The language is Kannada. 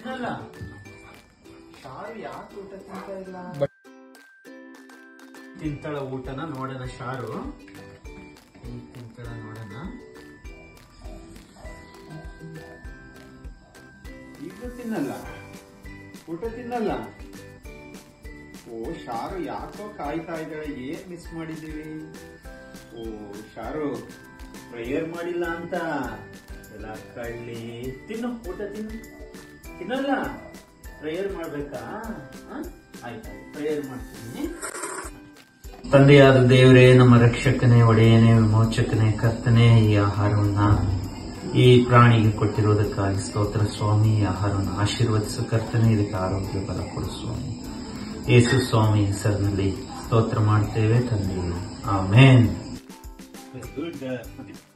ತಿನ್ನಲ್ಲ ಶಾರು ಯಾಕೆ ಊಟ ತಿಂತಾ ಇಲ್ಲ ತಿಂತಾಳ ಊಟನ ನೋಡೋಣ ಶಾರು ಹೇಗ್ ತಿಂತಾಳ ನೋಡೋಣ ಈಗಲೂ ತಿನ್ನಲ್ಲ ಊಟ ತಿನ್ನಲ್ಲ ಓ ಶಾರು ಯಾಕೋ ಕಾಯ್ತಾ ಇದ್ದಾಳೆ ಏನ್ ಮಿಸ್ ಮಾಡಿದೀವಿ ಓ ಶಾರು ಪ್ರೇಯರ್ ಮಾಡಿಲ್ಲ ಅಂತ ಎಲ್ಲ ಕಳ್ಳಿ ತಿನ್ನು ಊಟ ತಿನ್ನು ತಿನ್ನಲ್ಲ ಪ್ರೇಯರ್ ಮಾಡ್ಬೇಕಾ ಆ? ಆಯ್ತು ಪ್ರೇಯರ್ ಮಾಡ್ತೀನಿ ತಂದೆಯಾದ ದೇವರೇ ನಮ್ಮ ರಕ್ಷಕನೇ ಒಡೆಯನೇ ವಿಮೋಚಕನೇ ಕರ್ತನೆ ಈ ಆಹಾರವನ್ನ ಈ ಪ್ರಾಣಿಗೆ ಕೊಟ್ಟಿರೋದಕ್ಕಾಗಿ ಸ್ತೋತ್ರ ಸ್ವಾಮಿ ಈ ಆಹಾರವನ್ನು ಆಶೀರ್ವದಿಸು ಕರ್ತನೆ ಇದಕ್ಕೆ ಆರೋಗ್ಯ ಬಲ ಕೊಡು ಸ್ವಾಮಿ ಯೇಸು ಸ್ವಾಮಿ ಹೆಸರಿನಲ್ಲಿ ಸ್ತೋತ್ರ ಮಾಡ್ತೇವೆ ತಂದೆ ಆಮೇನ್ ಗುಡ್